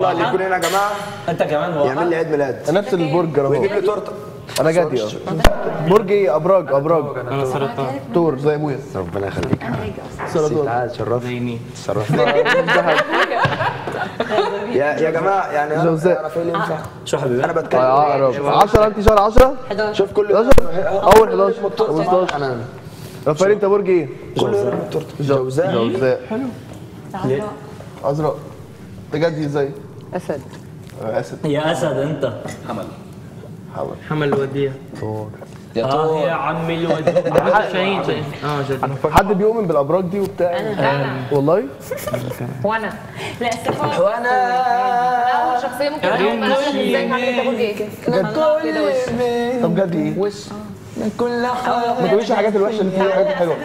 اللي يكون هنا يا جماعه انت كمان واحد يعمل لي عيد ميلاد نفس البرج ويجيب اهو لي تورته انا جدي اه برج ايه ابراج ابراج انا سرطان تور زي ابويا ربنا يخليك سرطان تعال شرفت زيني شرفت يا يا جماعه يعني انا جوزاء. رافائيل ينفع شو حبيبي انا بتكلم عقرب 10 انت شهر 10 شوف كل 11 اول 11 15 انا رافائيل انت برج ايه؟ كل يوم التورته جوزاء جوزاء ازرق انت جدي ازاي؟ اسد آه، اسد يا اسد انت حمل حمل وديع يا اه طول يا عمي الوديع شاهين شاهين اه جد حد بيؤمن بالابراج دي وبتاع والله وانا لا استفاد وانا انا شخصيه ممكن اقوم ازاي هعمل تاخد ايه كده طب جدي ايه؟ وش من كل حاجه ما تقوليش الحاجات الوحشه اللي فيها الحاجات الحلوه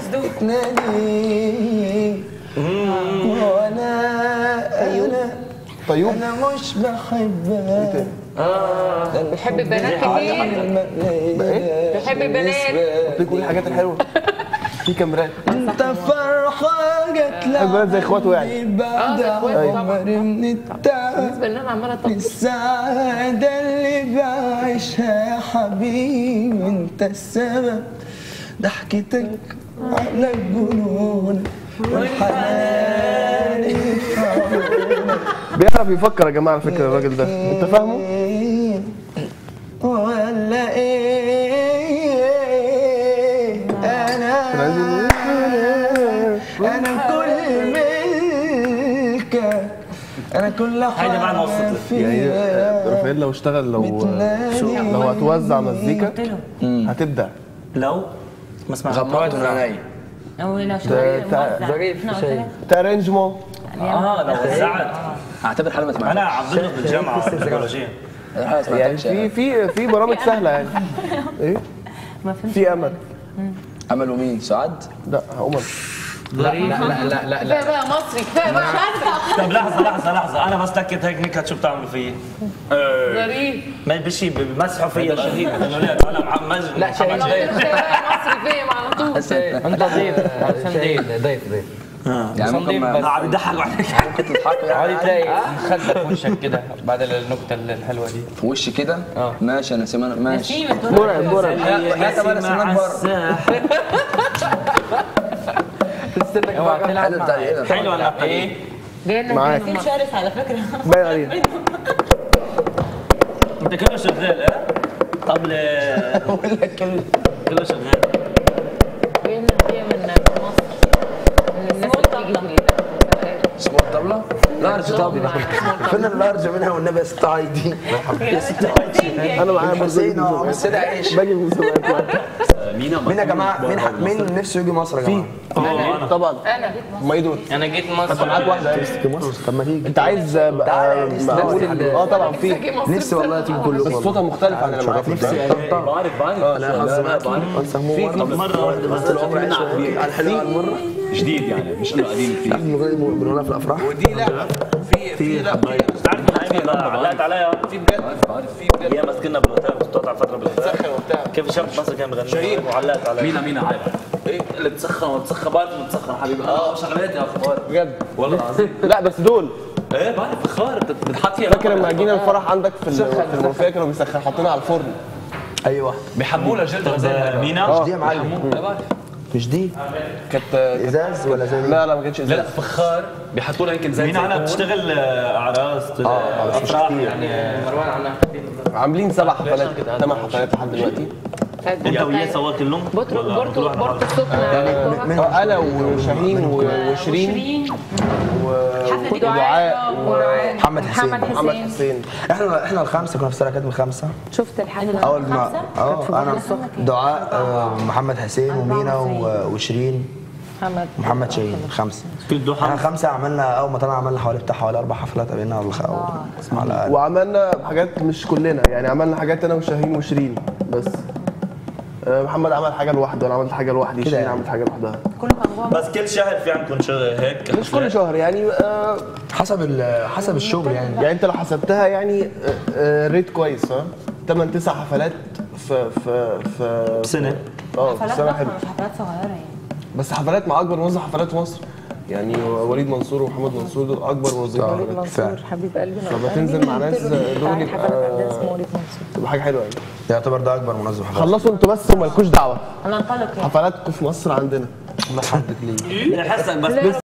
تنادي وانا انا طيوب انا مش بحبك بحب بنات كتير بحب بنات تقول الحاجات الحلوه في كاميرات انت فرحه جت البنات زي اخواته يعني بعد عمر من التعب بالنسبه لي انا عماله اطبق السعادة اللي بعيشها يا حبيبي انت السبب ضحكتك على الجنون والحنان في عيونك. بيعرف يفكر يا جماعه على فكره الراجل ده انت فاهمه؟ ولا ايه انا انا كل ملكك انا كل هيدا معنى وصلت حاجه لك. يعني فيها رافائيل لو اشتغل لو بتنادي. لو هتوزع مزيكا هتبدع لو ما سمعت غمضت من عيني او لو شو تع- ظريف شيء تارينجمون اه لو وزعت اعتبر حالي ما سمعتش انا عبد في الجامعه تكنولوجيا انا حالي ما يعني سمعتش في في في برامج سهله يعني ايه ما فهمت في امل امل ومين سعاد لا امل لا لا لا لا لا كفايه بقى مصري كفايه بقى طب لحظه لحظه لحظه انا بس لكت هيك نكت شو بتعمل فيي؟ آه، ظريف ما بشي بمسحوا فيا شهيد انه لا انا معمج لا لو كفايه بقى مصري فيهم على طول انت ضيف عشان ضيف ضيف ضيف يعني ممكن ما قاعد يضحك عليك ممكن تضحكوا عادي يعني تلاقي خدك في وشك كده بعد النكته الحلوه دي في وشي كده ماشي انا سيمان ماشي مرعب مرعب لا طب انا سيمان بره اوعى تلعب حلو بتاع ايه ده حلو ولا ايه؟ معاك في شرس على فكره باين عليه انت كله شغال اه؟ طب ل- كله شغال فين هي من مصر من الناس اللي بتيجي جديده اسمه الطبلة لارج طبلة فين اللارج منها والنبي يا ست عايدي يا ست عايدي انا معايا برضه حسين اه بس ده عيش باجي من المسابقات مين يا جماعه مين ح- مين نفسه يجي مصر يا جماعه طبعا انا ما يدور انا جيت مصر معاك واحده تيجي مصر طب ما تيجي انت عايز ابقى تعالى يا معقول نفسي. اه طبعا في اجي مصر نفسي والله تيجي كلكم بس صوتها مختلف عن اللي معاك نفسي بعرف بعرف انا حظ معاكي سموه طب مره واحده بس طول عمري عايش على الحلوه على المره جديد يعني مش انه قديم كثير بنقولها في الافراح ودي لا في في لا تعرف من ايام علقت عليها في بجد في بجد ايام ما كنا بالاوتيل كنت تقطع فتره بالاوتيل سخن وبتاع كيف شاب مصر كان بغني وعلقت عليها مين مين عارف ايه اللي بتسخن وتسخن بعرف بتسخن حبيبي اه شغلات يا اخبار بجد والله العظيم لا بس دول ايه بعرف فخار بت- بتحط فيها فاكر لما جينا الفرح عندك في ال- في المنوفيه كانوا بيسخن حاطينها على الفرن ايوه بيحبوا لها جلد غزال مينا دي يا معلم لا بعرف مش دي كانت ازاز ولا زي دي؟ لا لا ما كانتش لا ازاز لا فخار بيحطوا لها يمكن زي مينا انا بتشتغل آه، اعراس اه بس مش افراح كتير يعني مروان عنها عاملين سبع حفلات ثمان حفلات لحد دلوقتي انت وياه سوا كلهم بورتو ولا بورتو كل واحد بورتو براحته؟ السخنه من اه انا وشاهين و- وشيرين ودعاء محمد حسين ومحمد حسين احنا احنا الخمسه كنا في سنه كاتب الخمسه شفت الحفله اول ما اه انا دعاء آه، محمد حسين ومينا و- وشيرين محمد محمد شاهين خمسه كل احنا دوحه خمسه عملنا اول ما طلعنا عملنا حوالي بتاع حوالي اربع حفلات قابلنا ولا خ- أو على الاقل وعملنا حاجات مش كلنا يعني عملنا حاجات انا وشاهين وشيرين بس آه، محمد عمل حاجه لوحده وانا عملت حاجه لوحدي شيرين يعني. عملت حاجه لوحدها كله كان جوه بس كل شهر في عندكم شغل هيك مش كل شهر يعني آه، حسب ال- حسب الشغل يعني يعني انت لو حسبتها يعني آه، آه، ريت كويس فاهم 8 9 حفلات في في في سنه اه في حفلات سنه ضخمه حلوه مش حفلات صغيره يعني بس حفلات مع اكبر موزع حفلات في مصر يعني وليد منصور ومحمد منصور دول اكبر منظمين آه. حفلات منصور حبيب قلبي لما تنزل مع ناس دول يبقى اسمه وليد منصور تبقى حاجه حلوه يعني يعتبر ده اكبر منظم حفلات خلصوا انتوا بس ومالكوش دعوه هننطلق يعني حفلاتكم في مصر عندنا الله يحفظك ليه انا حاسك بس